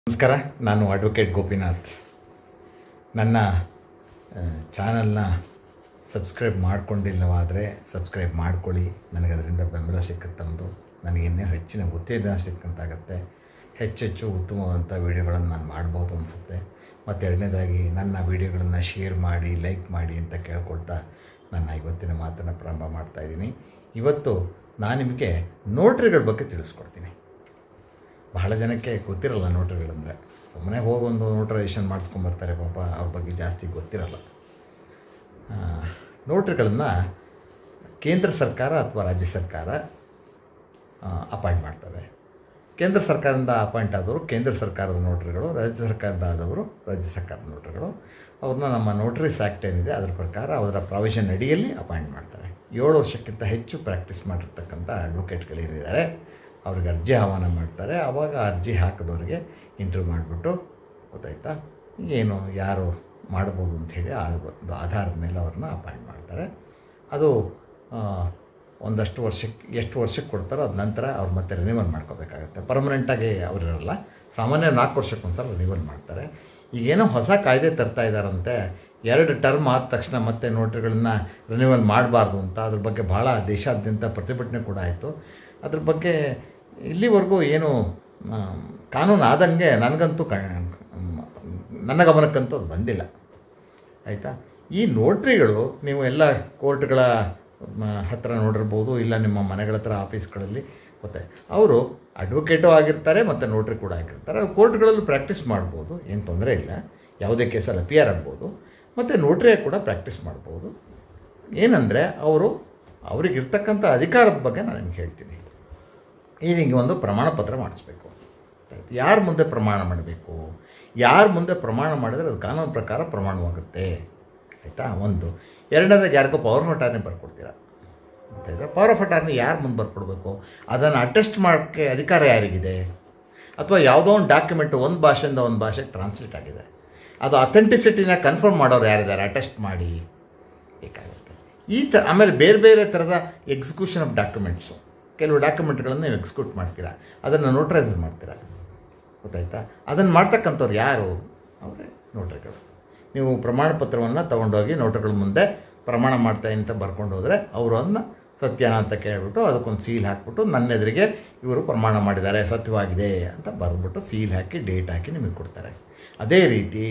ನಮಸ್ಕಾರ ನಾನು ಅಡ್ವೊಕೇಟ್ ಗೋಪಿನಾಥ್ ನನ್ನ ಚಾನಲ್ನ ಸಬ್ಸ್ಕ್ರೈಬ್ ಮಾಡ್ಕೊಂಡಿಲ್ಲವಾದರೆ ಸಬ್ಸ್ಕ್ರೈಬ್ ಮಾಡ್ಕೊಳ್ಳಿ ನನಗೆ ಅದರಿಂದ ಬೆಂಬಲ ಸಿಕ್ಕತ್ತಂದು ನನಗಿನ್ನೂ ಹೆಚ್ಚಿನ ಉತ್ತೇಜನ ಸಿಕ್ಕಂತಾಗತ್ತೆ ಹೆಚ್ಚೆಚ್ಚು ಉತ್ತಮವಾದಂಥ ವೀಡಿಯೋಗಳನ್ನು ನಾನು ಮಾಡ್ಬೋದು ಅನಿಸುತ್ತೆ ಮತ್ತು ಎರಡನೇದಾಗಿ ನನ್ನ ವೀಡಿಯೋಗಳನ್ನು ಶೇರ್ ಮಾಡಿ ಲೈಕ್ ಮಾಡಿ ಅಂತ ಕೇಳ್ಕೊಳ್ತಾ ನನ್ನ ಇವತ್ತಿನ ಮಾತನ್ನು ಪ್ರಾರಂಭ ಮಾಡ್ತಾಯಿದ್ದೀನಿ ಇವತ್ತು ನಾನು ನಿಮಗೆ ನೋಟ್ರಿಗಳ ಬಗ್ಗೆ ತಿಳಿಸ್ಕೊಡ್ತೀನಿ ಬಹಳ ಜನಕ್ಕೆ ಗೊತ್ತಿರಲ್ಲ ನೋಟ್ರಿಗಳಂದರೆ ಸುಮ್ಮನೆ ಹೋಗಿ ಒಂದು ನೋಟ್ರೈಸೇಷನ್ ಮಾಡಿಸ್ಕೊಂಬರ್ತಾರೆ ಪಾಪ ಅವ್ರ ಬಗ್ಗೆ ಜಾಸ್ತಿ ಗೊತ್ತಿರಲ್ಲ ಆ, ನೋಟ್ರಿಗಳನ್ನು ಕೇಂದ್ರ ಸರ್ಕಾರ ಅಥವಾ ರಾಜ್ಯ ಸರ್ಕಾರ ಅಪಾಯಿಂಟ್ ಮಾಡ್ತವೆ ಕೇಂದ್ರ ಸರ್ಕಾರದಿಂದ ಅಪಾಯಿಂಟ್ ಆದವರು ಕೇಂದ್ರ ಸರ್ಕಾರದ ನೋಟ್ರಿಗಳು ರಾಜ್ಯ ಸರ್ಕಾರದಿಂದ ಆದವರು ರಾಜ್ಯ ಸರ್ಕಾರದ ನೋಟ್ರಿಗಳು ಅವ್ರನ್ನ ನಮ್ಮ ನೋಟ್ರೀಸ್ ಆ್ಯಕ್ಟ್ ಏನಿದೆ ಅದರ ಪ್ರಕಾರ ಅದರ ಪ್ರಾವಿಷನ್ ಅಡಿಯಲ್ಲಿ ಅಪಾಯಿಂಟ್ ಮಾಡ್ತಾರೆ ಏಳು ವರ್ಷಕ್ಕಿಂತ ಹೆಚ್ಚು ಪ್ರಾಕ್ಟೀಸ್ ಮಾಡಿರ್ತಕ್ಕಂಥ ಅಡ್ವೊಕೇಟ್ಗಳಿದ್ದಾರೆ ಅವ್ರಿಗೆ ಅರ್ಜಿ ಆಹ್ವಾನ ಮಾಡ್ತಾರೆ ಆವಾಗ ಅರ್ಜಿ ಹಾಕಿದವ್ರಿಗೆ ಇಂಟರ್ವ್ಯೂ ಮಾಡಿಬಿಟ್ಟು ಗೊತ್ತಾಯ್ತಾ ಏನು ಯಾರು ಮಾಡ್ಬೋದು ಅಂಥೇಳಿ ಆ ಒಂದು ಆಧಾರದ ಮೇಲೆ ಅವ್ರನ್ನ ಅಪಾಯಿಂಟ್ ಮಾಡ್ತಾರೆ ಅದು ಆ, ಒಂದಷ್ಟು ವರ್ಷಕ್ಕೆ ಎಷ್ಟು ವರ್ಷಕ್ಕೆ ಕೊಡ್ತಾರೋ ಅದ ನಂತರ ಅವ್ರು ಮತ್ತೆ ರಿನಿವಲ್ ಮಾಡ್ಕೋಬೇಕಾಗತ್ತೆ ಪರ್ಮನೆಂಟಾಗಿ ಅವರಿರಲ್ಲ ಸಾಮಾನ್ಯ ನಾಲ್ಕು ವರ್ಷಕ್ಕೆ ಒಂದು ಸಲ ರಿನಿವಲ್ ಮಾಡ್ತಾರೆ ಈಗೇನೋ ಹೊಸ ಕಾಯ್ದೆ ತರ್ತಾ ಇದ್ದಾರಂತೆ ಎರಡು ಟರ್ಮ್ ಆದ ತಕ್ಷಣ ಮತ್ತೆ ನೋಟ್ರಿಗಳನ್ನ ರಿನಿವಲ್ ಮಾಡಬಾರ್ದು ಅಂತ ಅದ್ರ ಬಗ್ಗೆ ಭಾಳ ದೇಶಾದ್ಯಂತ ಪ್ರತಿಭಟನೆ ಕೂಡ ಆಯಿತು ಅದ್ರ ಬಗ್ಗೆ ಇಲ್ಲಿವರೆಗೂ ಏನು ಆ, ಕಾನೂನು ಆದಂಗೆ ನನಗಂತೂ ಕ ನನ್ನ ಗಮನಕ್ಕಂತೂ ಅದು ಬಂದಿಲ್ಲ ಆಯಿತಾ ಈ ನೋಟ್ರಿಗಳು ನೀವು ಎಲ್ಲ ಕೋರ್ಟ್ಗಳ ಮ, ಹತ್ರ ನೋಡಿರ್ಬೋದು ಇಲ್ಲ ನಿಮ್ಮ ಮನೆಗಳ ಹತ್ರ ಆಫೀಸ್ಗಳಲ್ಲಿ ಗೊತ್ತೆ ಅವರು ಅಡ್ವೊಕೇಟು ಆಗಿರ್ತಾರೆ ಮತ್ತು ನೋಟ್ರಿ ಕೂಡ ಆಗಿರ್ತಾರೆ ಕೋರ್ಟ್ಗಳಲ್ಲೂ ಪ್ರಾಕ್ಟೀಸ್ ಮಾಡ್ಬೋದು ಏನು ತೊಂದರೆ ಇಲ್ಲ ಯಾವುದೇ ಕೇಸಲ್ಲಿ ಅಪಿಯರ್ ಆಗ್ಬೋದು ಮತ್ತು ನೋಟ್ರಿಯಾಗಿ ಕೂಡ ಪ್ರಾಕ್ಟೀಸ್ ಮಾಡ್ಬೋದು ಏನಂದರೆ ಅವರು ಅವ್ರಿಗಿರ್ತಕ್ಕಂಥ ಅಧಿಕಾರದ ಬಗ್ಗೆ ನಾನು ನಿಮ್ಗೆ ಹೇಳ್ತೀನಿ ಈಗ ಹಿಂಗೆ ಒಂದು ಪ್ರಮಾಣ ಪತ್ರ ಮಾಡಿಸ್ಬೇಕು ಯಾರ ಮುಂದೆ ಪ್ರಮಾಣ ಮಾಡಬೇಕು ಯಾರ ಮುಂದೆ ಪ್ರಮಾಣ ಮಾಡಿದರೆ ಅದು ಕಾನೂನು ಪ್ರಕಾರ ಪ್ರಮಾಣವಾಗುತ್ತೆ ಆಯಿತಾ ಒಂದು ಎರಡನೇದಾಗಿ ಯಾರಿಗೋ ಪವರ್ ಆಫ್ ಅಟಾರ್ನಿ ಬರ್ಕೊಡ್ತೀರಾ ಗೊತ್ತಾಯ್ತಾ ಪವರ್ ಆಫ್ ಅಟಾರ್ನಿ ಯಾರು ಮುಂದೆ ಬರ್ಕೊಡ್ಬೇಕು ಅದನ್ನು ಅಟೆಸ್ಟ್ ಮಾಡೋಕ್ಕೆ ಅಧಿಕಾರ ಯಾರಿಗಿದೆ ಅಥವಾ ಯಾವುದೋ ಒಂದು ಡಾಕ್ಯುಮೆಂಟು ಒಂದು ಭಾಷೆಯಿಂದ ಒಂದು ಭಾಷೆಗೆ ಟ್ರಾನ್ಸ್ಲೇಟ್ ಆಗಿದೆ ಅದು ಅಥೆಂಟಿಸಿಟಿನ ಕನ್ಫರ್ಮ್ ಮಾಡೋರು ಯಾರಿದ್ದಾರೆ ಅಟೆಸ್ಟ್ ಮಾಡಿ ಬೇಕಾಗುತ್ತೆ ಈ ಥ ಆಮೇಲೆ ಬೇರೆ ಬೇರೆ ಥರದ ಎಕ್ಸಿಕ್ಯೂಷನ್ ಆಫ್ ಡಾಕ್ಯುಮೆಂಟ್ಸು ಕೆಲವು ಡಾಕ್ಯುಮೆಂಟ್ಗಳನ್ನು ನೀವು ಎಕ್ಸಿಕ್ಯೂಟ್ ಮಾಡ್ತೀರಾ ಅದನ್ನು ನೋಟ್ರೈಸ್ ಮಾಡ್ತೀರಾ ಗೊತ್ತಾಯ್ತಾ ಅದನ್ನು ಮಾಡ್ತಕ್ಕಂಥವ್ರು ಯಾರು ಅವರೇ ನೋಟ್ರಿಗಳು ನೀವು ಪ್ರಮಾಣ ಪತ್ರವನ್ನು ತೊಗೊಂಡೋಗಿ ನೋಟ್ರಿಗಳ ಮುಂದೆ ಪ್ರಮಾಣ ಮಾಡ್ತಾ ಅಂತ ಬರ್ಕೊಂಡು ಹೋದರೆ ಅವರು ಅದನ್ನ ಸತ್ಯನ ಅಂತ ಕೇಳಿಬಿಟ್ಟು ಅದಕ್ಕೊಂದು ಸೀಲ್ ಹಾಕ್ಬಿಟ್ಟು ನನ್ನ ಎದುರಿಗೆ ಇವರು ಪ್ರಮಾಣ ಮಾಡಿದ್ದಾರೆ ಸತ್ಯವಾಗಿದೆ ಅಂತ ಬರೆದ್ಬಿಟ್ಟು ಸೀಲ್ ಹಾಕಿ ಡೇಟ್ ಹಾಕಿ ನಿಮಗೆ ಕೊಡ್ತಾರೆ ಅದೇ ರೀತಿ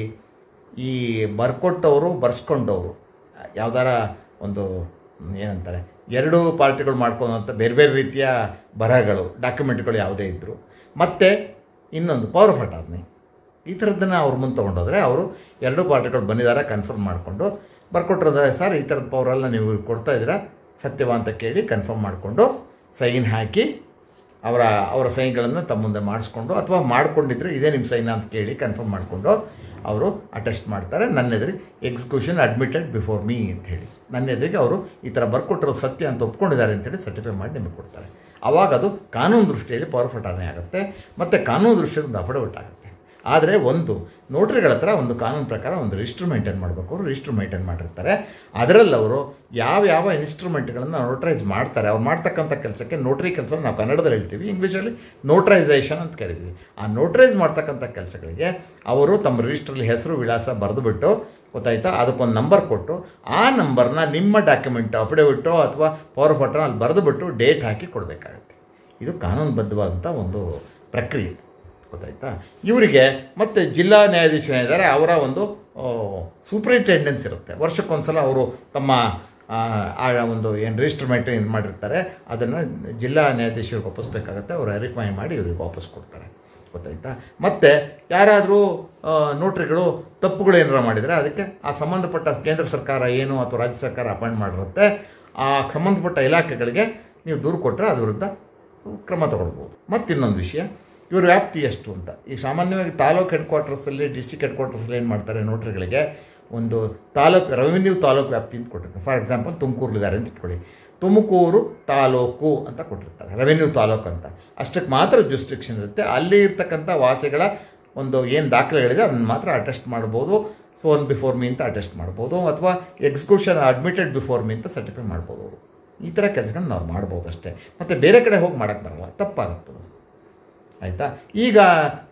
ಈ ಬರ್ಕೊಟ್ಟವರು ಬರ್ಸ್ಕೊಂಡವರು ಯಾವ್ದಾರ ಒಂದು ಏನಂತಾರೆ ಎರಡೂ ಪಾರ್ಟಿಗಳು ಮಾಡ್ಕೊಳ್ಳೋಂಥ ಬೇರೆ ಬೇರೆ ರೀತಿಯ ಬರಹಗಳು ಡಾಕ್ಯುಮೆಂಟ್ಗಳು ಯಾವುದೇ ಇದ್ದರು ಮತ್ತು ಇನ್ನೊಂದು ಪವರ್ ಆಫ್ ಅಟಾರ್ನಿ ಈ ಥರದ್ದನ್ನು ಅವ್ರ ಮುಂದೆ ತೊಗೊಂಡೋದ್ರೆ ಅವರು ಎರಡೂ ಪಾರ್ಟಿಗಳು ಬಂದಿದ್ದಾರೆ ಕನ್ಫರ್ಮ್ ಮಾಡಿಕೊಂಡು ಬರ್ಕೊಟ್ಟಿರೋದ ಸರ್ ಈ ಥರದ ಪವರೆಲ್ಲ ನೀವು ಇವ್ರಿಗೆ ಕೊಡ್ತಾ ಇದ್ದೀರಾ ಸತ್ಯವ ಅಂತ ಕೇಳಿ ಕನ್ಫರ್ಮ್ ಮಾಡಿಕೊಂಡು ಸೈನ್ ಹಾಕಿ ಅವರ ಅವರ ಸೈನ್ಗಳನ್ನು ತಮ್ಮ ಮುಂದೆ ಮಾಡಿಸ್ಕೊಂಡು ಅಥವಾ ಮಾಡ್ಕೊಂಡಿದ್ರೆ ಇದೇ ನಿಮ್ಮ ಸೈನ್ ಅಂತ ಕೇಳಿ ಕನ್ಫರ್ಮ್ ಮಾಡಿಕೊಂಡು ಅವರು ಅಟೆಸ್ಟ್ ಮಾಡ್ತಾರೆ ನನ್ನ ಎದುರಿಗೆ ಎಕ್ಸಿಕ್ಯೂಷನ್ ಅಡ್ಮಿಟೆಡ್ ಬಿಫೋರ್ ಮೀ ಅಂತ ಹೇಳಿ ನನ್ನ ಎದುರಿಗೆ ಅವರು ಈ ಥರ ಬರ್ಕೊಟ್ಟಿರೋದು ಸತ್ಯ ಅಂತ ಒಪ್ಕೊಂಡಿದ್ದಾರೆ ಅಂತೇಳಿ ಸರ್ಟಿಫೈ ಮಾಡಿ ನಿಮಗೆ ಕೊಡ್ತಾರೆ ಆವಾಗ ಅದು ಕಾನೂನು ದೃಷ್ಟಿಯಲ್ಲಿ ಪವರ್ ಫಟಾನೆ ಆಗುತ್ತೆ ಮತ್ತು ಕಾನೂನು ದೃಷ್ಟಿಯಲ್ಲಿ ಒಂದು ಅಫಿಡವಿಟ್ ಆಗುತ್ತೆ ಆದರೆ ಒಂದು ನೋಟ್ರಿಗಳ ಹತ್ರ ಒಂದು ಕಾನೂನು ಪ್ರಕಾರ ಒಂದು ರಿಜಿಸ್ಟ್ರ್ ಮೇಂಟೈನ್ ಮಾಡಬೇಕು ಅವರು ರಿಜಿಸ್ಟ್ರ್ ಮೇಂಟೈನ್ ಮಾಡಿರ್ತಾರೆ ಅದರಲ್ಲಿ ಅವರು ಯಾವ ಯಾವ ಇನ್ಸ್ಟ್ರೂಮೆಂಟ್ಗಳನ್ನು ನೋಟ್ರೈಸ್ ಮಾಡ್ತಾರೆ ಅವ್ರು ಮಾಡ್ತಕ್ಕಂಥ ಕೆಲಸಕ್ಕೆ ನೋಟ್ರಿ ಕೆಲಸ ನಾವು ಕನ್ನಡದಲ್ಲಿ ಹೇಳ್ತೀವಿ ಇಂಗ್ಲೀಷಲ್ಲಿ ನೋಟ್ರೈಸೇಷನ್ ಅಂತ ಕರಿತೀವಿ ಆ ನೋಟ್ರೈಸ್ ಮಾಡ್ತಕ್ಕಂಥ ಕೆಲಸಗಳಿಗೆ ಅವರು ತಮ್ಮ ರಿಜಿಸ್ಟ್ರಲ್ಲಿ ಹೆಸರು ವಿಳಾಸ ಬರೆದುಬಿಟ್ಟು ಗೊತ್ತಾಯ್ತಾ ಅದಕ್ಕೊಂದು ನಂಬರ್ ಕೊಟ್ಟು ಆ ನಂಬರ್ನ ನಿಮ್ಮ ಡಾಕ್ಯುಮೆಂಟ್ ಅಫಿಡವಿಟೋ ಅಥವಾ ಪವರ್ ಫೋಟೋ ಅಲ್ಲಿ ಬರೆದುಬಿಟ್ಟು ಡೇಟ್ ಹಾಕಿ ಕೊಡಬೇಕಾಗತ್ತೆ ಇದು ಕಾನೂನುಬದ್ಧವಾದಂಥ ಒಂದು ಪ್ರಕ್ರಿಯೆ ಗೊತ್ತಾಯ್ತಾ ಇವರಿಗೆ ಮತ್ತು ಜಿಲ್ಲಾ ನ್ಯಾಯಾಧೀಶರಿದ್ದಾರೆ ಅವರ ಒಂದು ಸೂಪರಿಂಟೆಂಡೆನ್ಸ್ ಇರುತ್ತೆ ವರ್ಷಕ್ಕೊಂದ್ಸಲ ಅವರು ತಮ್ಮ ಆ, ಆ ಒಂದು ಏನು ರಿಜಿಸ್ಟರ್ ಮೇಂಟೈನ್ ಮಾಡಿರ್ತಾರೆ ಅದನ್ನು ಜಿಲ್ಲಾ ನ್ಯಾಯಾಧೀಶರಿಗೆ ಒಪ್ಪಿಸ್ಬೇಕಾಗತ್ತೆ ಅವರು ವೆರಿಫೈ ಮಾಡಿ ಇವ್ರಿಗೆ ವಾಪಸ್ ಕೊಡ್ತಾರೆ ಗೊತ್ತಾಯ್ತಾ ಮತ್ತು ಯಾರಾದರೂ ನೋಟ್ರಿಗಳು ತಪ್ಪುಗಳು ಏನಾರ ಮಾಡಿದರೆ ಅದಕ್ಕೆ ಆ ಸಂಬಂಧಪಟ್ಟ ಕೇಂದ್ರ ಸರ್ಕಾರ ಏನು ಅಥವಾ ರಾಜ್ಯ ಸರ್ಕಾರ ಅಪಾಯಿಂಟ್ ಮಾಡಿರುತ್ತೆ ಆ ಸಂಬಂಧಪಟ್ಟ ಇಲಾಖೆಗಳಿಗೆ ನೀವು ದೂರು ಕೊಟ್ಟರೆ ಅದ್ರ ವಿರುದ್ಧ ಕ್ರಮ ತಗೊಳ್ಬೋದು ಮತ್ತು ಇನ್ನೊಂದು ವಿಷಯ ಇವ್ರ ವ್ಯಾಪ್ತಿ ಎಷ್ಟು ಅಂತ ಈ ಸಾಮಾನ್ಯವಾಗಿ ತಾಲೂಕು ಹೆಡ್ ಕ್ವಾರ್ಟರ್ಸಲ್ಲಿ ಡಿಸ್ಟಿಕ್ ಹೆಡ್ ಕ್ವಾರ್ಟರ್ಸಲ್ಲಿ ಏನು ಮಾಡ್ತಾರೆ ನೋಟ್ರಿಗಳಿಗೆ ಒಂದು ತಾಲೂಕು ರೆವಿನ್ಯೂ ತಾಲೂಕು ವ್ಯಾಪ್ತಿ ಅಂತ ಕೊಟ್ಟಿರ್ತಾರೆ ಫಾರ್ ಎಕ್ಸಾಂಪಲ್ ತುಮಕೂರಲ್ಲಿದ್ದಾರೆ ಅಂತ ಇಟ್ಕೊಳ್ಳಿ ತುಮಕೂರು ತಾಲೂಕು ಅಂತ ಕೊಟ್ಟಿರ್ತಾರೆ ರೆವೆನ್ಯೂ ತಾಲೂಕು ಅಂತ ಅಷ್ಟಕ್ಕೆ ಮಾತ್ರ ಜುಸ್ಟ್ರಿಕ್ಷನ್ ಇರುತ್ತೆ ಅಲ್ಲಿ ಇರ್ತಕ್ಕಂಥ ವಾಸಿಗಳ ಒಂದು ಏನು ದಾಖಲೆಗಳಿದೆ ಅದನ್ನು ಮಾತ್ರ ಅಟೆಸ್ಟ್ ಮಾಡ್ಬೋದು ಸೋನ್ ಬಿಫೋರ್ ಮೀ ಅಂತ ಅಟೆಸ್ಟ್ ಮಾಡ್ಬೋದು ಅಥವಾ ಎಕ್ಸಿಕ್ಯೂಷನ್ ಅಡ್ಮಿಟೆಡ್ ಬಿಫೋರ್ ಮೀ ಅಂತ ಸರ್ಟಿಫೈ ಮಾಡ್ಬೋದು ಅವರು ಈ ಥರ ಕೆಲಸಗಳನ್ನ ನಾವು ಮಾಡ್ಬೋದು ಅಷ್ಟೇ ಮತ್ತು ಬೇರೆ ಕಡೆ ಹೋಗಿ ಮಾಡೋಕ್ಕೆ ಬರಲ್ಲ ತಪ್ಪಾಗುತ್ತದೆ ಆಯಿತಾ ಈಗ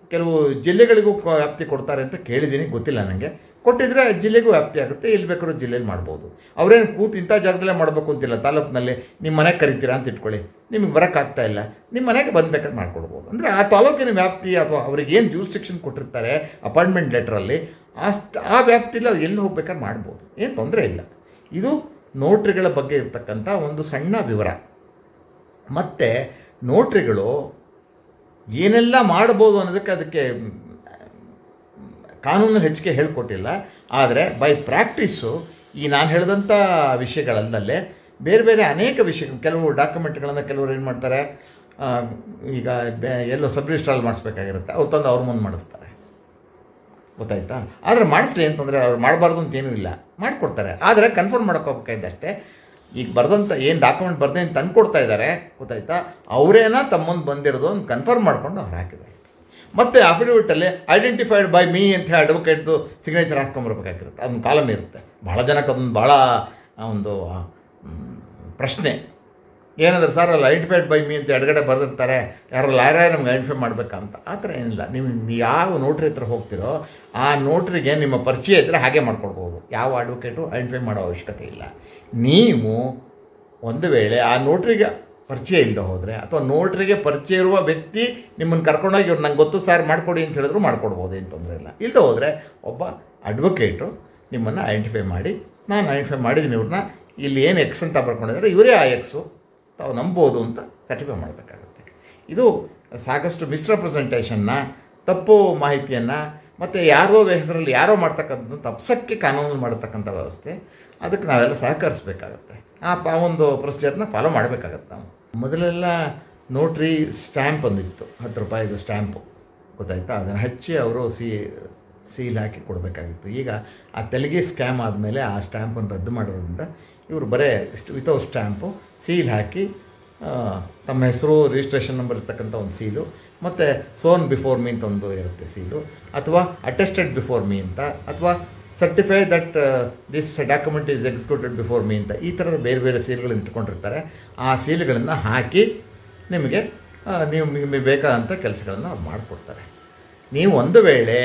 ಕೆಲವು ಜಿಲ್ಲೆಗಳಿಗೂ ಕ- ವ್ಯಾಪ್ತಿ ಕೊಡ್ತಾರೆ ಅಂತ ಕೇಳಿದ್ದೀನಿ ಗೊತ್ತಿಲ್ಲ ನನಗೆ ಕೊಟ್ಟಿದ್ರೆ ಜಿಲ್ಲೆಗೂ ವ್ಯಾಪ್ತಿ ಆಗುತ್ತೆ ಎಲ್ಲಿ ಬೇಕಾದ್ರೂ ಜಿಲ್ಲೆಯಲ್ಲಿ ಮಾಡ್ಬೋದು ಅವರೇನು ಕೂತು ಇಂಥ ಜಾಗದಲ್ಲೇ ಮಾಡಬೇಕು ಅಂತಿಲ್ಲ ತಾಲೂಕಿನಲ್ಲಿ ನಿಮ್ಮ ಮನೆಗೆ ಕರಿತೀರಾ ಅಂತ ಇಟ್ಕೊಳ್ಳಿ ನಿಮಗೆ ಬರೋಕ್ಕಾಗ್ತಾ ಇಲ್ಲ ನಿಮ್ಮ ಮನೆಗೆ ಬಂದ್ಬೇಕಾದ್ರೆ ಮಾಡ್ಕೊಡ್ಬೋದು ಅಂದರೆ ಆ ತಾಲೂಕಿನ ವ್ಯಾಪ್ತಿ ಅಥವಾ ಅವ್ರಿಗೆ ಏನು ಜೂರಿಸ್ಟಿಕ್ಷನ್ ಕೊಟ್ಟಿರ್ತಾರೆ ಅಪಾಯಿಂಟ್ಮೆಂಟ್ ಲೆಟ್ರಲ್ಲಿ ಅಷ್ಟು ಆ ವ್ಯಾಪ್ತಿಯಲ್ಲಿ ಅವ್ರು ಎಲ್ಲಿ ಹೋಗ್ಬೇಕಾದ್ರೆ ಮಾಡ್ಬೋದು ಏನು ತೊಂದರೆ ಇಲ್ಲ ಇದು ನೋಟ್ರಿಗಳ ಬಗ್ಗೆ ಇರ್ತಕ್ಕಂಥ ಒಂದು ಸಣ್ಣ ವಿವರ ಮತ್ತು ನೋಟ್ರಿಗಳು ಏನೆಲ್ಲ ಮಾಡ್ಬೋದು ಅನ್ನೋದಕ್ಕೆ ಅದಕ್ಕೆ ಕಾನೂನು ಹೆಚ್ಚಿಗೆ ಹೇಳ್ಕೊಟ್ಟಿಲ್ಲ ಆದರೆ ಬೈ ಪ್ರಾಕ್ಟೀಸು ಈ ನಾನು ಹೇಳಿದಂಥ ವಿಷಯಗಳಲ್ಲದೆ ಬೇರೆ ಬೇರೆ ಅನೇಕ ವಿಷಯಗಳು ಕೆಲವು ಡಾಕ್ಯುಮೆಂಟ್ಗಳನ್ನು ಕೆಲವರು ಏನು ಮಾಡ್ತಾರೆ ಆ, ಈಗ ಬೆ- ಎಲ್ಲೋ ಸಬ್ ರಿಜಿಸ್ಟ್ರಾಲ್ ಮಾಡಿಸ್ಬೇಕಾಗಿರುತ್ತೆ ಅವ್ರು ತಂದು ಅವ್ರ ಮುಂದೆ ಮಾಡಿಸ್ತಾರೆ ಗೊತ್ತಾಯ್ತಾ ಆದರೆ ಮಾಡಿಸ್ಲಿ ಅಂತಂದರೆ ಅವ್ರು ಮಾಡಬಾರ್ದು ಅಂತ ಏನೂ ಇಲ್ಲ ಮಾಡಿಕೊಡ್ತಾರೆ ಆದರೆ ಕನ್ಫರ್ಮ್ ಮಾಡೋಕ್ಕೋಗ್ಬೇಕಾಯ್ತಷ್ಟೇ ಈಗ ಬರ್ದಂಥ ಏನು ಡಾಕ್ಯುಮೆಂಟ್ ಬರ್ದೆ ಅಂತ ತಂದು ಕೊಡ್ತಾ ಇದ್ದಾರೆ ಗೊತ್ತಾಯ್ತಾ ಅವರೇನ ತಮ್ಮ ಮುಂದೆ ಬಂದಿರೋದು ಅಂತ ಕನ್ಫರ್ಮ್ ಮಾಡ್ಕೊಂಡು ಅವ್ರು ಹಾಕಿದ್ದಾರೆ ಮತ್ತು ಅಫಿಡವಿಟಲ್ಲಿ ಐಡೆಂಟಿಫೈಡ್ ಬೈ ಮೀ ಅಂತ ಹೇಳಿ ಅಡ್ವೊಕೇಟ್ದು ಸಿಗ್ನೇಚರ್ ಹಾಕ್ಕೊಂಬರ್ಬೇಕಾಗಿರುತ್ತೆ ಅದೊಂದು ಕಾಲಮ್ ಇರುತ್ತೆ ಭಾಳ ಜನಕ್ಕೆ ಅದೊಂದು ಭಾಳ ಆ, ಒಂದು ಆ, ಮ್, ಪ್ರಶ್ನೆ ಏನಂದ್ರೆ ಸರ್ ಅಲ್ಲಿ ಐಡೆಂಟಿಫೈಡ್ ಬೈ ಮೀ ಅಂತ ಎಡಗಡೆ ಬರೆದಿರ್ತಾರೆ ಯಾರೋ ಲಾಯರೇ ನಮ್ಗೆ ಐಡೆಂಟಿಫೈ ಮಾಡಬೇಕಂತ ಆ ಥರ ಏನಿಲ್ಲ ನೀವು ನೀವು ಯಾವ ನೋಟ್ರಿ ಹತ್ರ ಹೋಗ್ತಿರೋ ಆ ನೋಟ್ರಿಗೆ ನಿಮ್ಮ ಪರಿಚಯ ಇದ್ದರೆ ಹಾಗೆ ಮಾಡ್ಕೊಡ್ಬೋದು ಯಾವ ಅಡ್ವೊಕೇಟು ಐಡೆಂಟಿಫೈ ಮಾಡೋ ಅವಶ್ಯಕತೆ ಇಲ್ಲ ನೀವು ಒಂದು ವೇಳೆ ಆ ನೋಟ್ರಿಗೆ ಪರಿಚಯ ಇಲ್ಲದೆ ಹೋದರೆ ಅಥವಾ ನೋಟ್ರಿಗೆ ಪರಿಚಯ ಇರುವ ವ್ಯಕ್ತಿ ನಿಮ್ಮನ್ನು ಕರ್ಕೊಂಡೋಗಿ ಇವ್ರು ನಂಗೆ ಗೊತ್ತು ಸರ್ ಮಾಡಿಕೊಡಿ ಅಂತ ಹೇಳಿದ್ರು ಮಾಡ್ಕೊಡ್ಬೋದು ಏನು ತೊಂದರೆ ಇಲ್ಲ ಇಲ್ಲದೆ ಹೋದರೆ ಒಬ್ಬ ಅಡ್ವೊಕೇಟು ನಿಮ್ಮನ್ನು ಐಡೆಂಟಿಫೈ ಮಾಡಿ ನಾನು ಐಡೆಂಟಿಫೈ ಮಾಡಿದ್ದೀನಿ ಇವ್ರನ್ನ ಇಲ್ಲಿ ಏನು ಎಕ್ಸ್ ಅಂತ ಬರ್ಕೊಂಡಿದ್ದಾರೆ ಇವರೇ ಆ ಎಕ್ಸು ತಾವು ನಂಬೋದು ಅಂತ ಸರ್ಟಿಫೈ ಮಾಡಬೇಕಾಗುತ್ತೆ ಇದು ಸಾಕಷ್ಟು ಮಿಸ್ರೆಪ್ರೆಸೆಂಟೇಷನ್ನ ತಪ್ಪು ಮಾಹಿತಿಯನ್ನು ಮತ್ತು ಯಾರದೋ ಹೆಸರಲ್ಲಿ ಯಾರೋ ಮಾಡ್ತಕ್ಕಂಥ ತಪ್ಸಕ್ಕೆ ಕಾನೂನು ಮಾಡತಕ್ಕಂಥ ವ್ಯವಸ್ಥೆ ಅದಕ್ಕೆ ನಾವೆಲ್ಲ ಸಹಕರಿಸಬೇಕಾಗತ್ತೆ ಆ ಪ ಒಂದು ಪ್ರೊಸೀಜರ್ನ ಫಾಲೋ ಮಾಡಬೇಕಾಗತ್ತೆ ನಾವು ಮೊದಲೆಲ್ಲ ನೋಟ್ರಿ ಸ್ಟ್ಯಾಂಪ್ ಒಂದಿತ್ತು ಹತ್ತು ರೂಪಾಯಿದು ಸ್ಟ್ಯಾಂಪು ಗೊತ್ತಾಯ್ತಾ ಅದನ್ನು ಹಚ್ಚಿ ಅವರು ಸಿ ಸೀಲ್ ಹಾಕಿ ಕೊಡಬೇಕಾಗಿತ್ತು ಈಗ ಆ ತೆಲಿಗೆ ಸ್ಕ್ಯಾಮ್ ಆದಮೇಲೆ ಆ ಸ್ಟ್ಯಾಂಪನ್ನು ರದ್ದು ಮಾಡೋದ್ರಿಂದ ಇವರು ಬರೇ ಇಷ್ಟು ವಿತೌಟ್ ಸ್ಟ್ಯಾಂಪು ಸೀಲ್ ಹಾಕಿ ಆ, ತಮ್ಮ ಹೆಸರು ರಿಜಿಸ್ಟ್ರೇಷನ್ ನಂಬರ್ ಇರ್ತಕ್ಕಂಥ ಒಂದು ಸೀಲು ಮತ್ತು ಸೋನ್ ಬಿಫೋರ್ ಮೀ ಅಂತ ಒಂದು ಇರುತ್ತೆ ಸೀಲು ಅಥವಾ ಅಟೆಸ್ಟೆಡ್ ಬಿಫೋರ್ ಮೀ ಅಂತ ಅಥವಾ certify that this document is executed before me ಅಂತ ಈ ಥರದ ಬೇರೆ ಬೇರೆ ಸೀಲ್ಗಳನ್ನು ಇಟ್ಕೊಂಡಿರ್ತಾರೆ ಆ ಸೀಲ್ಗಳನ್ನು ಹಾಕಿ ನಿಮಗೆ ಆ, ನೀವು ನಿಮಗೆ ಬೇಕಾದಂಥ ಕೆಲಸಗಳನ್ನು ಅವ್ರು ಮಾಡಿಕೊಡ್ತಾರೆ ನೀವು ಒಂದು ವೇಳೆ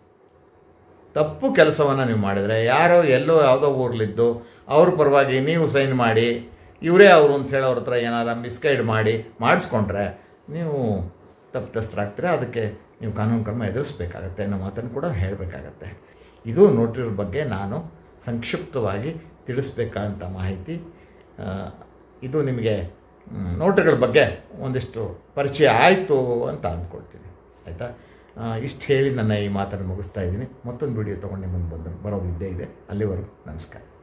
ತಪ್ಪು ಕೆಲಸವನ್ನು ನೀವು ಮಾಡಿದರೆ ಯಾರೋ ಎಲ್ಲೋ ಯಾವುದೋ ಊರ್ಲಿದ್ದು ಅವ್ರ ಪರವಾಗಿ ನೀವು ಸೈನ್ ಮಾಡಿ ಇವರೇ ಅವರು ಅಂತ ಹೇಳಿ ಅವ್ರ ಹತ್ರ ಏನಾರ ಮಿಸ್ಗೈಡ್ ಮಾಡಿ ಮಾಡಿಸ್ಕೊಂಡ್ರೆ ನೀವು ತಪ್ಪಿತಸ್ಥರಾಗ್ತೀರ ಅದಕ್ಕೆ ನೀವು ಕಾನೂನು ಕ್ರಮ ಎದುರಿಸ್ಬೇಕಾಗತ್ತೆ ಅನ್ನೋ ಮಾತನ್ನು ಕೂಡ ಹೇಳಬೇಕಾಗತ್ತೆ ಇದು ನೋಟಿರ ಬಗ್ಗೆ ನಾನು ಸಂಕ್ಷಿಪ್ತವಾಗಿ ತಿಳಿಸ್ಬೇಕಾದಂಥ ಮಾಹಿತಿ ಆ, ಇದು ನಿಮಗೆ ಮ್, ನೋಟುಗಳ ಬಗ್ಗೆ ಒಂದಿಷ್ಟು ಪರಿಚಯ ಆಯಿತು ಅಂತ ಅಂದ್ಕೊಳ್ತೀನಿ ಆಯಿತಾ ಇಷ್ಟು ಹೇಳಿ ನನ್ನ ಈ ಮಾತನ್ನು ಮುಗಿಸ್ತಾ ಇದ್ದೀನಿ ಮತ್ತೊಂದು ವಿಡಿಯೋ ತೊಗೊಂಡು ನಿಮ್ಮನ್ನು ಬಂದು ಬರೋದು ಇದ್ದೇ ಇದೆ ಅಲ್ಲಿವರೆಗೂ ನಮಸ್ಕಾರ